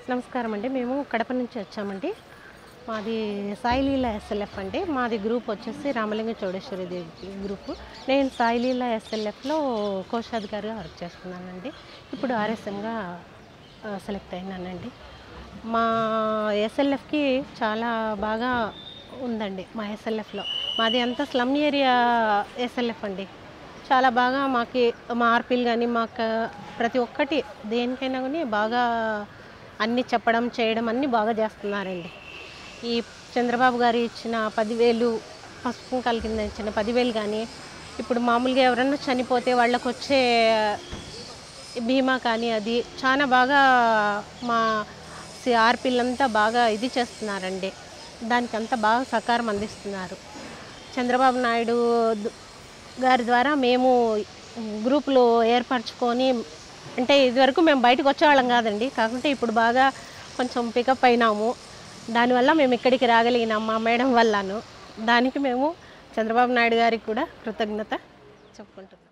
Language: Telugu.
నమస్కారం అండి మేము కడప నుంచి వచ్చామండి మాది సాయిలీల ఎస్ఎల్ఎఫ్ అండి మాది గ్రూప్ వచ్చేసి రామలింగ చౌడేశ్వరి దేవి గ్రూపు నేను సాయిలీల ఎస్ఎల్ఎఫ్లో కోశాధికారిగా వర్క్ చేస్తున్నానండి ఇప్పుడు ఆర్ఎస్ఎంగా సెలెక్ట్ అయినానండి మా ఎస్ఎల్ఎఫ్కి చాలా బాగా ఉందండి మా ఎస్ఎల్ఎఫ్లో మాది అంతా స్లమ్ ఏరియా ఎస్ఎల్ఎఫ్ అండి చాలా బాగా మాకి మా ఆర్పీలు కానీ మాకు ప్రతి ఒక్కటి దేనికైనా కానీ బాగా అన్నీ చెప్పడం చేయడం అన్నీ బాగా చేస్తున్నారండి ఈ చంద్రబాబు గారు ఇచ్చిన పదివేలు పసుపు కుంకాల కింద ఇచ్చిన పదివేలు కానీ ఇప్పుడు మామూలుగా ఎవరన్నా చనిపోతే వాళ్ళకు వచ్చే బీమా కానీ అది చాలా బాగా మా ఆర్పీలంతా బాగా ఇది చేస్తున్నారండి దానికి అంతా బాగా సహకారం అందిస్తున్నారు చంద్రబాబు నాయుడు ద- గారి ద్వారా మేము గ్రూపులు ఏర్పరచుకొని అంటే ఇదివరకు మేము బయటకు వచ్చేవాళ్ళం కాదండి కాకుంటే ఇప్పుడు బాగా కొంచెం పికప్ అయినాము దానివల్ల మేము ఇక్కడికి రాగలిగినాం మా మేడం వల్లను దానికి మేము చంద్రబాబు నాయుడు గారికి కూడా కృతజ్ఞత చెప్పుకుంటున్నాం